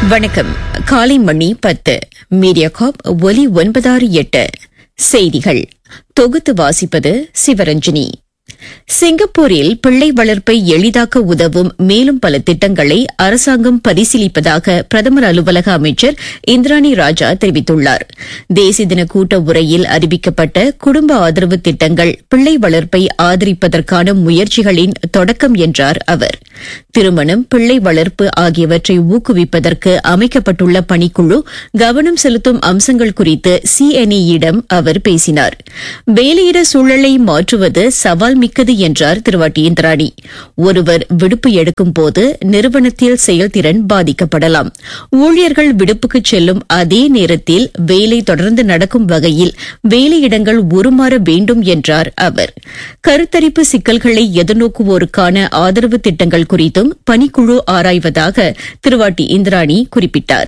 வணக்கம் காலை மணி பத்து மீடியா காப் ஒலி ஒன்பதாறு எட்டு செய்திகள் தொகுத்து வாசிப்பது சிவரஞ்சனி சிங்கப்பூரில் பிள்ளை வளர்ப்பை எளிதாக்க உதவும் மேலும் பல திட்டங்களை அரசாங்கம் பரிசீலிப்பதாக பிரதமர் அலுவலக அமைச்சர் இந்திராணி ராஜா தெரிவித்துள்ளார் தேசிய தின கூட்ட உரையில் அறிவிக்கப்பட்ட குடும்ப ஆதரவு திட்டங்கள் பிள்ளை வளர்ப்பை ஆதரிப்பதற்கான முயற்சிகளின் தொடக்கம் என்றார் அவர் திருமணம் பிள்ளை வளர்ப்பு ஆகியவற்றை ஊக்குவிப்பதற்கு அமைக்கப்பட்டுள்ள பணிக்குழு கவனம் செலுத்தும் அம்சங்கள் குறித்து சிஎன்இயிடம் அவர் பேசினார் வேலையிட சூழலை மாற்றுவது சவால் மிக்கது என்றார் திருவாட்டி இந்திராணி ஒருவர் விடுப்பு எடுக்கும் போது நிறுவனத்தில் செயல்திறன் பாதிக்கப்படலாம் ஊழியர்கள் விடுப்புக்கு செல்லும் அதே நேரத்தில் வேலை தொடர்ந்து நடக்கும் வகையில் வேலையிடங்கள் உருமாற வேண்டும் என்றார் அவர் கருத்தரிப்பு சிக்கல்களை எதிர்நோக்குவோருக்கான ஆதரவு திட்டங்கள் குறித்தும் பணிக்குழு ஆராய்வதாக திருவாட்டி இந்திராணி குறிப்பிட்டார்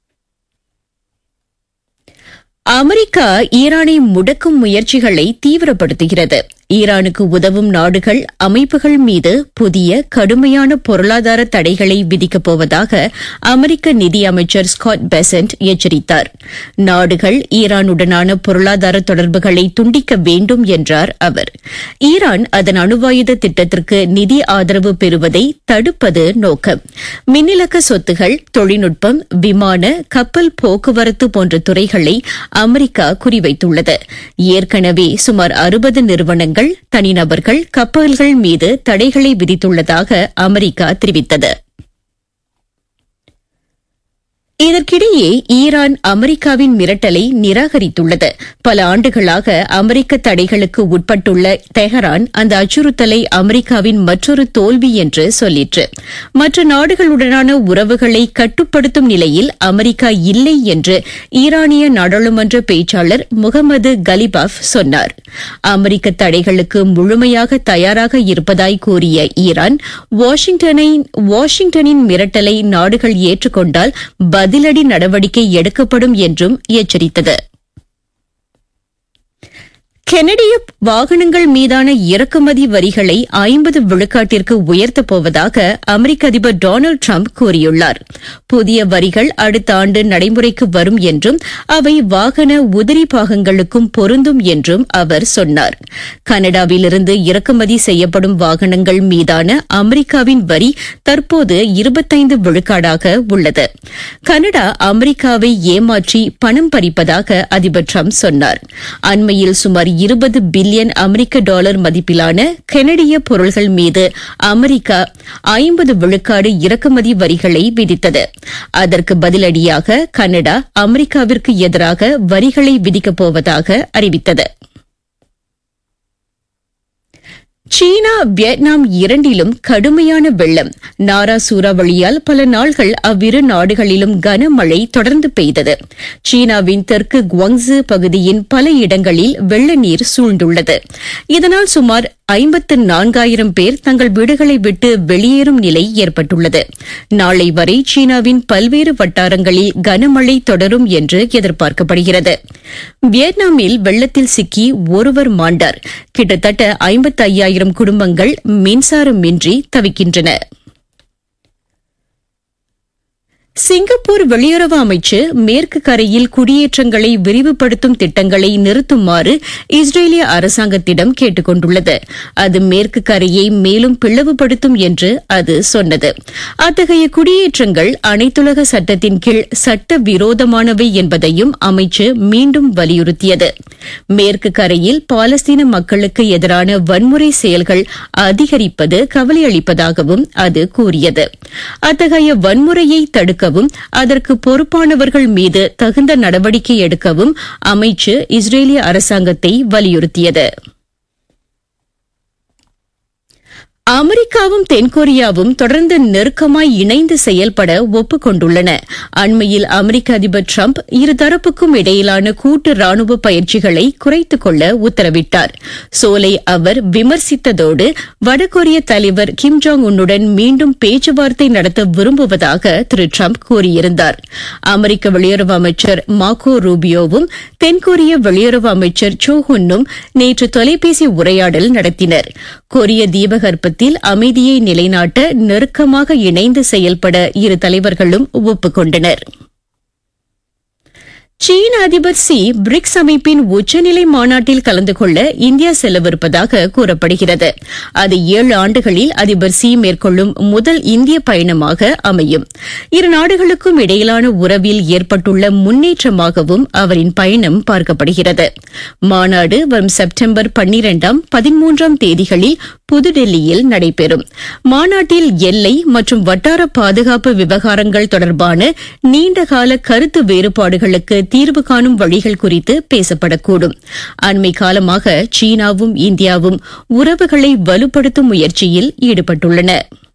அமெரிக்கா ஈரானை முடக்கும் முயற்சிகளை தீவிரப்படுத்துகிறது ஈரானுக்கு உதவும் நாடுகள் அமைப்புகள் மீது புதிய கடுமையான பொருளாதார தடைகளை விதிக்கப் போவதாக அமெரிக்க நிதியமைச்சர் ஸ்காட் பெசன்ட் எச்சரித்தார் நாடுகள் ஈரானுடனான பொருளாதார தொடர்புகளை துண்டிக்க வேண்டும் என்றார் அவர் ஈரான் அதன் அணுவாயுத திட்டத்திற்கு நிதி ஆதரவு பெறுவதை தடுப்பது நோக்கம் மின்னிலக்க சொத்துகள் தொழில்நுட்பம் விமான கப்பல் போக்குவரத்து போன்ற துறைகளை அமெரிக்கா குறிவைத்துள்ளது ஏற்கனவே சுமார் அறுபது நிறுவனங்கள் தனிநபர்கள் கப்பல்கள் மீது தடைகளை விதித்துள்ளதாக அமெரிக்கா தெரிவித்தது இதற்கிடையே ஈரான் அமெரிக்காவின் மிரட்டலை நிராகரித்துள்ளது பல ஆண்டுகளாக அமெரிக்க தடைகளுக்கு உட்பட்டுள்ள தெஹரான் அந்த அச்சுறுத்தலை அமெரிக்காவின் மற்றொரு தோல்வி என்று சொல்லிற்று மற்ற நாடுகளுடனான உறவுகளை கட்டுப்படுத்தும் நிலையில் அமெரிக்கா இல்லை என்று ஈரானிய நாடாளுமன்ற பேச்சாளர் முகமது கலிபாஃப் சொன்னார் அமெரிக்க தடைகளுக்கு முழுமையாக தயாராக இருப்பதாய் கூறிய ஈரான் வாஷிங்டனின் மிரட்டலை நாடுகள் ஏற்றுக்கொண்டால் பதிலடி நடவடிக்கை எடுக்கப்படும் என்றும் எச்சரித்தது கெனடிய வாகனங்கள் மீதான இறக்குமதி வரிகளை ஐம்பது விழுக்காட்டிற்கு உயர்த்தப் போவதாக அமெரிக்க அதிபர் டொனால்டு டிரம்ப் கூறியுள்ளார் புதிய வரிகள் அடுத்த ஆண்டு நடைமுறைக்கு வரும் என்றும் அவை வாகன உதிரி பாகங்களுக்கும் பொருந்தும் என்றும் அவர் சொன்னார் கனடாவிலிருந்து இறக்குமதி செய்யப்படும் வாகனங்கள் மீதான அமெரிக்காவின் வரி தற்போது இருபத்தைந்து விழுக்காடாக உள்ளது கனடா அமெரிக்காவை ஏமாற்றி பணம் பறிப்பதாக அதிபர் டிரம்ப் சொன்னார் அண்மையில் சுமார் இருபது பில்லியன் அமெரிக்க டாலர் மதிப்பிலான கெனடிய பொருள்கள் மீது அமெரிக்கா ஐம்பது விழுக்காடு இறக்குமதி வரிகளை விதித்தது அதற்கு பதிலடியாக கனடா அமெரிக்காவிற்கு எதிராக வரிகளை விதிக்கப் போவதாக அறிவித்தது சீனா வியட்நாம் இரண்டிலும் கடுமையான வெள்ளம் நாரா சூறாவளியால் பல நாள்கள் அவ்விரு நாடுகளிலும் கனமழை தொடர்ந்து பெய்தது சீனாவின் தெற்கு குவாங்ஸு பகுதியின் பல இடங்களில் வெள்ள நீர் சூழ்ந்துள்ளது இதனால் சுமார் ஐம்பத்து நான்காயிரம் பேர் தங்கள் வீடுகளை விட்டு வெளியேறும் நிலை ஏற்பட்டுள்ளது நாளை வரை சீனாவின் பல்வேறு வட்டாரங்களில் கனமழை தொடரும் என்று எதிர்பார்க்கப்படுகிறது வியட்நாமில் வெள்ளத்தில் சிக்கி ஒருவர் மாண்டார் கிட்டத்தட்ட ஐம்பத்து ஐயாயிரம் குடும்பங்கள் மின்சாரமின்றி தவிக்கின்றன சிங்கப்பூர் வெளியுறவு அமைச்சு மேற்கு கரையில் குடியேற்றங்களை விரிவுபடுத்தும் திட்டங்களை நிறுத்துமாறு இஸ்ரேலிய அரசாங்கத்திடம் கேட்டுக் கொண்டுள்ளது அது மேற்கு கரையை மேலும் பிளவுபடுத்தும் என்று அது சொன்னது அத்தகைய குடியேற்றங்கள் அனைத்துலக சட்டத்தின் கீழ் சட்ட விரோதமானவை என்பதையும் அமைச்சு மீண்டும் வலியுறுத்தியது மேற்கு கரையில் பாலஸ்தீன மக்களுக்கு எதிரான வன்முறை செயல்கள் அதிகரிப்பது கவலையளிப்பதாகவும் அது கூறியது அத்தகைய வன்முறையை தடுக்க தடுக்கவும் அதற்கு பொறுப்பானவர்கள் மீது தகுந்த நடவடிக்கை எடுக்கவும் அமைச்சு இஸ்ரேலிய அரசாங்கத்தை வலியுறுத்தியது அமெரிக்காவும் தென்கொரியாவும் தொடர்ந்து நெருக்கமாய் இணைந்து செயல்பட ஒப்புக் கொண்டுள்ளன அண்மையில் அமெரிக்க அதிபர் டிரம்ப் இருதரப்புக்கும் இடையிலான கூட்டு ராணுவ பயிற்சிகளை குறைத்துக் கொள்ள உத்தரவிட்டார் சோலை அவர் விமர்சித்ததோடு வடகொரிய தலைவர் கிம் ஜாங் உன்னுடன் மீண்டும் பேச்சுவார்த்தை நடத்த விரும்புவதாக திரு டிரம்ப் கூறியிருந்தார் அமெரிக்க வெளியுறவு அமைச்சர் மாக்கோ ரூபியோவும் தென்கொரிய வெளியுறவு அமைச்சர் சோ ஹுன்னும் நேற்று தொலைபேசி உரையாடல் நடத்தினர் கொரிய தீபகற்பத்தில் பிராந்தியத்தில் அமைதியை நிலைநாட்ட நெருக்கமாக இணைந்து செயல்பட இரு தலைவர்களும் ஒப்புக்கொண்டனர் சீன அதிபர் சி பிரிக்ஸ் அமைப்பின் உச்சநிலை மாநாட்டில் கலந்து கொள்ள இந்தியா செல்லவிருப்பதாக கூறப்படுகிறது அது ஏழு ஆண்டுகளில் அதிபர் சி மேற்கொள்ளும் முதல் இந்திய பயணமாக அமையும் இரு நாடுகளுக்கும் இடையிலான உறவில் ஏற்பட்டுள்ள முன்னேற்றமாகவும் அவரின் பயணம் பார்க்கப்படுகிறது மாநாடு வரும் செப்டம்பர் பன்னிரண்டாம் பதிமூன்றாம் தேதிகளில் புதுடெல்லியில் நடைபெறும் மாநாட்டில் எல்லை மற்றும் வட்டார பாதுகாப்பு விவகாரங்கள் தொடர்பான நீண்டகால கருத்து வேறுபாடுகளுக்கு தீர்வு காணும் வழிகள் குறித்து பேசப்படக்கூடும் அண்மை காலமாக சீனாவும் இந்தியாவும் உறவுகளை வலுப்படுத்தும் முயற்சியில் ஈடுபட்டுள்ளன